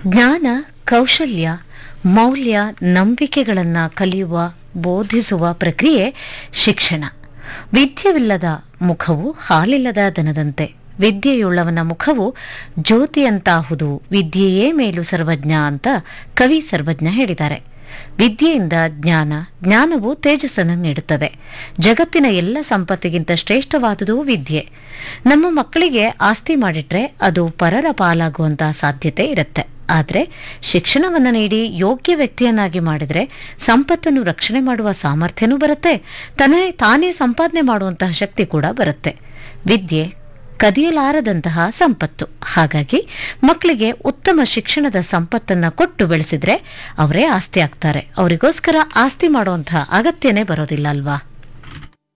ಜ್ಞಾನ ಕೌಶಲ್ಯ ಮೌಲ್ಯ ನಂಬಿಕೆಗಳನ್ನು ಕಲಿಯುವ ಬೋಧಿಸುವ ಪ್ರಕ್ರಿಯೆ ಶಿಕ್ಷಣ ವಿದ್ಯೆವಿಲ್ಲದ ಮುಖವು ಹಾಲಿಲ್ಲದ ದನದಂತೆ ವಿದ್ಯೆಯುಳ್ಳವನ ಮುಖವು ಜ್ಯೋತಿಯಂತಾಹುದು ವಿದ್ಯೆಯೇ ಮೇಲು ಸರ್ವಜ್ಞ ಅಂತ ಕವಿ ಸರ್ವಜ್ಞ ಹೇಳಿದ್ದಾರೆ ವಿದ್ಯೆಯಿಂದ ಜ್ಞಾನ ಜ್ಞಾನವು ತೇಜಸ್ಸನ್ನು ನೀಡುತ್ತದೆ ಜಗತ್ತಿನ ಎಲ್ಲ ಸಂಪತ್ತಿಗಿಂತ ಶ್ರೇಷ್ಠವಾದುದು ವಿದ್ಯೆ ನಮ್ಮ ಮಕ್ಕಳಿಗೆ ಆಸ್ತಿ ಮಾಡಿಟ್ರೆ ಅದು ಪರರ ಪಾಲಾಗುವಂತಹ ಸಾಧ್ಯತೆ ಇರುತ್ತೆ ಆದರೆ ಶಿಕ್ಷಣವನ್ನು ನೀಡಿ ಯೋಗ್ಯ ವ್ಯಕ್ತಿಯನ್ನಾಗಿ ಮಾಡಿದರೆ ಸಂಪತ್ತನ್ನು ರಕ್ಷಣೆ ಮಾಡುವ ಸಾಮರ್ಥ್ಯನೂ ಬರುತ್ತೆ ತನ್ನೇ ತಾನೇ ಸಂಪಾದನೆ ಮಾಡುವಂತಹ ಶಕ್ತಿ ಕೂಡ ಬರುತ್ತೆ ವಿದ್ಯೆ ಕದಿಯಲಾರದಂತಹ ಸಂಪತ್ತು ಹಾಗಾಗಿ ಮಕ್ಕಳಿಗೆ ಉತ್ತಮ ಶಿಕ್ಷಣದ ಸಂಪತ್ತನ್ನ ಕೊಟ್ಟು ಬೆಳೆಸಿದ್ರೆ ಅವರೇ ಆಸ್ತಿ ಆಗ್ತಾರೆ ಅವರಿಗೋಸ್ಕರ ಆಸ್ತಿ ಮಾಡುವಂತಹ ಅಗತ್ಯನೇ ಬರೋದಿಲ್ಲ ಅಲ್ವಾ